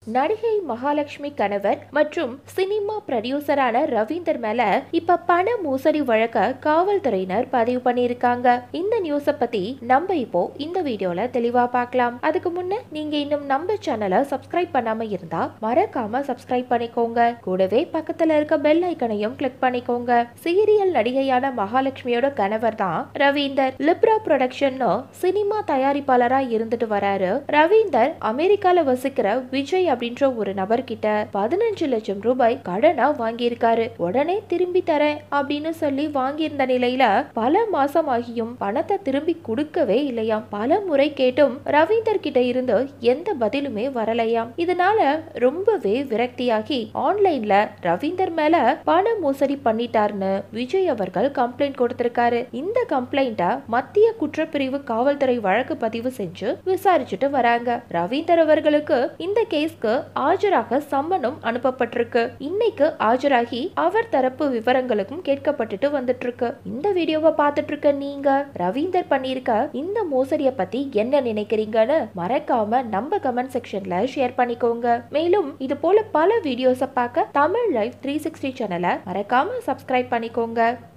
நடிகை மகாலட்சுமி கணவர் மற்றும் சினிமா ப்ரொடியூசரான ரவீந்தர் மேல இப்ப பண மோசடி வழக்க காவல்துறையினர் பதிவு பண்ணியிருக்காங்க இந்த நியூஸ பத்தி நம்ம இப்போ இந்த வீடியோல தெளிவா பார்க்கலாம் அதுக்கு முன்ன நீங்க இன்னும் நம்ம சேனலை சப்ஸ்கிரைப் பண்ணாம இருந்தா மறக்காம சப்ஸ்கிரைப் பண்ணிக்கோங்க கூடவே பக்கத்துல இருக்க பெல் ஐக்கனையும் கிளிக் பண்ணிக்கோங்க சீரியல் நடிகையான மகாலட்சுமியோட கணவர் தான் ரவீந்தர் லிப்ரா ப்ரொடக்ஷன் சினிமா தயாரிப்பாளரா இருந்துட்டு வராரு ரவீந்தர் அமெரிக்கால வசிக்கிற விஜய் அப்படின்ற ஒரு நபர்கிட்ட பதினஞ்சு லட்சம் ரூபாய் கடனா வாங்கியிருக்காரு உடனே திரும்பி தரேன் அப்படின்னு சொல்லி வாங்கியிருந்த நிலையில பல மாசம் ஆகியும் பணத்தை திரும்பி கொடுக்கவே இல்லையாம் பல முறை கேட்டும் ரவீந்தர் கிட்ட இருந்து எந்த பதிலுமே வரலையாம் இதனால ரொம்பவே விரக்தியாகி ஆன்லைன்ல ரவீந்தர் மேல பண மோசடி பண்ணிட்டாருன்னு விஜய் அவர்கள் கம்ப்ளைண்ட் கொடுத்திருக்காரு இந்த கம்ப்ளைண்ட்டை மத்திய குற்றப்பிரிவு காவல்துறை வழக்கு பதிவு செஞ்சு விசாரிச்சுட்டு வராங்க ரவீந்தர் அவர்களுக்கு இந்த கேஸ்க்கு ஆஜராக சம்மனும் அனுப்பப்பட்டிருக்கு இன்னைக்கு ஆஜராகி அவர் தரப்பு விவரங்களுக்கும் கேட்கப்பட்டுட்டு வந்துட்டு இருக்கு இந்த வீடியோவை பார்த்துட்டு இருக்க நீங்க ரவீந்தர் பண்ணியிருக்க இந்த மோசடிய பத்தி என்ன நினைக்கிறீங்கன்னு மறக்காம நம்ம கமெண்ட் செக்ஷன்ல ஷேர் பண்ணிக்கோங்க மேலும் இது போல பல வீடியோஸை பார்க்க தமிழ் லைவ் த்ரீ சிக்ஸ்டி சேனலை மறக்காம சப்ஸ்கிரைப் பண்ணிக்கோங்க